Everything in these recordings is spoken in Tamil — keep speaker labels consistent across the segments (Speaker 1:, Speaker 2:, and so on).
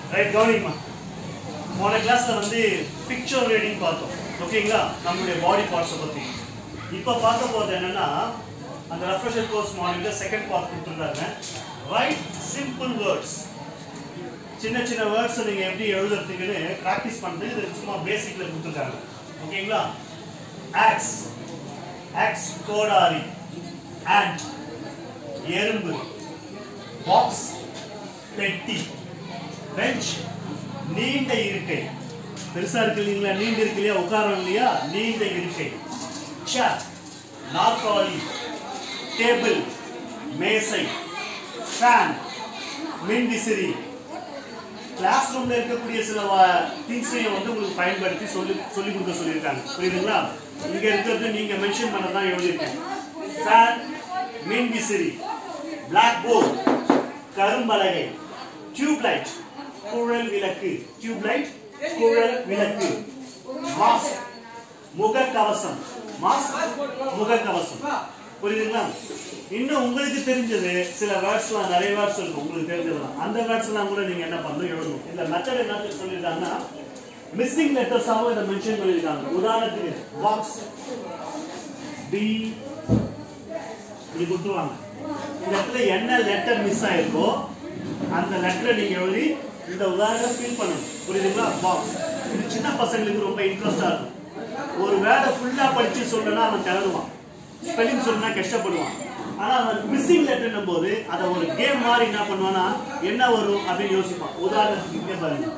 Speaker 1: ரைட் கவனிங்கம்மா போன கிளாஸ்ல வந்து பிக்சர் ரீடிங் பார்த்தோம் ஓகேங்களா நம்மளுடைய பாடி பார்ட்ஸை பத்தி இப்போ பார்க்க போறது என்னன்னா அந்த ரெஃப்ரெஷர் கோர்ஸ் மாடல்ல செகண்ட் பார்ட் கொடுத்துருந்தாங்க ரைட் சிம்பிள் வேர்ட்ஸ் சின்ன சின்ன வேர்ட்ஸ் நீங்க எப்படி எழுதுறதுக்குன்னு ப்ராக்டிஸ் பண்றது இது சும்மா பேசிக்ல கொடுத்துருக்காங்க ஓகேங்களா ஆக்ஸ் ஆக்ஸ் கோடாரி ஆண்ட் எறும்பு பாக்ஸ் பெட்டி பெஞ்ச் நீண்ட இருக்கை பெருசா இருக்கு இல்லைங்களா நீண்டு இருக்கு இல்லையா உட்காரம் இல்லையா நீண்ட இருக்கை சேர் நாற்காலி டேபிள் மேசை ஃபேன் மின்விசிறி கிளாஸ் ரூம்ல இருக்கக்கூடிய சில திங்ஸையும் வந்து உங்களுக்கு பயன்படுத்தி சொல்லி சொல்லி கொடுக்க சொல்லியிருக்காங்க புரியுதுங்களா இங்க இருக்கிறது நீங்க மென்ஷன் பண்ணதான் எழுதியிருக்கேன் ஃபேன் மின்விசிறி பிளாக் போர்ட் கரும்பலகை டியூப் லைட் குழல் விளக்கு டியூப் லைட் குழல் விளக்கு மாஸ்க் முகக்கவசம் மாஸ்க் முகக்கவசம் புரியுதுங்களா இன்னும் உங்களுக்கு தெரிஞ்சது சில வேர்ட்ஸ்லாம் நிறைய வேர்ட்ஸ் இருக்கும் உங்களுக்கு தெரிஞ்சதுலாம் அந்த வேர்ட்ஸ்லாம் கூட நீங்க என்ன பண்ணணும் எழுதணும் இந்த மெத்தட் என்ன சொல்லியிருக்காங்கன்னா மிஸ்ஸிங் லெட்டர்ஸாவும் இதை மென்ஷன் பண்ணியிருக்காங்க உதாரணத்துக்கு பாக்ஸ் பி இப்படி கொடுத்துருவாங்க இந்த இடத்துல என்ன லெட்டர் மிஸ் ஆயிருக்கோ அந்த லெட்டரை நீங்க எழுதி இந்த உதாரணம் ஃபில் பண்ணணும் புரியுதுங்களா பாக்ஸ் இது சின்ன பசங்களுக்கு ரொம்ப இன்ட்ரெஸ்டா இருக்கும் ஒரு வேர்டை ஃபுல்லா படிச்சு சொல்லணும்னா அவன் திறடுவான் ஸ்பெல்லிங் சொன்னா கஷ்டப்படுவான் ஆனா அவன் மிஸ்ஸிங் லெட்டர்னும் போது அதை ஒரு கேம் மாதிரி என்ன பண்ணுவானா என்ன வரும் அப்படின்னு யோசிப்பான் உதாரணத்துக்கு இங்கே பாருங்க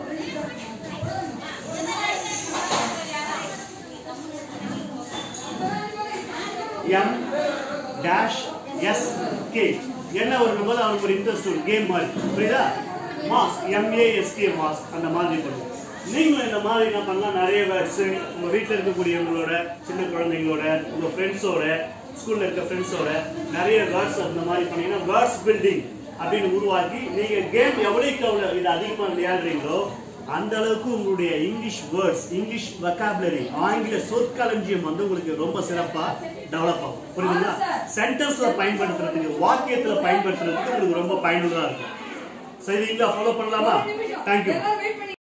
Speaker 1: எம் டேஷ் எஸ் கே என்ன ஒரு போது அவனுக்கு ஒரு இன்ட்ரெஸ்ட் ஒரு கேம் மாதிரி புரியுதா மாஸ்க் எம்ஏஎஸ்கே மாஸ்க் அந்த மாதிரி பண்ணுவோம் நீங்களும் இந்த மாதிரி என்ன பண்ணலாம் நிறைய வேர்ட்ஸ் உங்க வீட்டில் இருக்கக்கூடியவங்களோட சின்ன குழந்தைங்களோட உங்க ஃப்ரெண்ட்ஸோட ஸ்கூல்ல இருக்க ஃப்ரெண்ட்ஸோட நிறைய வேர்ட்ஸ் அந்த மாதிரி பண்ணீங்கன்னா வேர்ட்ஸ் பில்டிங் அப்படின்னு உருவாக்கி நீங்க கேம் எவ்வளவுக்கு எவ்வளவு இது அதிகமா விளையாடுறீங்களோ அந்த அளவுக்கு உங்களுடைய இங்கிலீஷ் வேர்ட்ஸ் இங்கிலீஷ் வெக்காபுலரி ஆங்கில சொற்களஞ்சியம் வந்து உங்களுக்கு ரொம்ப சிறப்பா டெவலப் ஆகும் புரியுதுங்களா சென்டென்ஸ்ல பயன்படுத்துறதுக்கு வாக்கியத்துல பயன்படுத்துறதுக்கு உங்களுக்கு ரொம்ப பயனுள்ளதா இருக்கும் சரிங்களா ஃபாலோ பண்ணலாமா தேங்க்யூ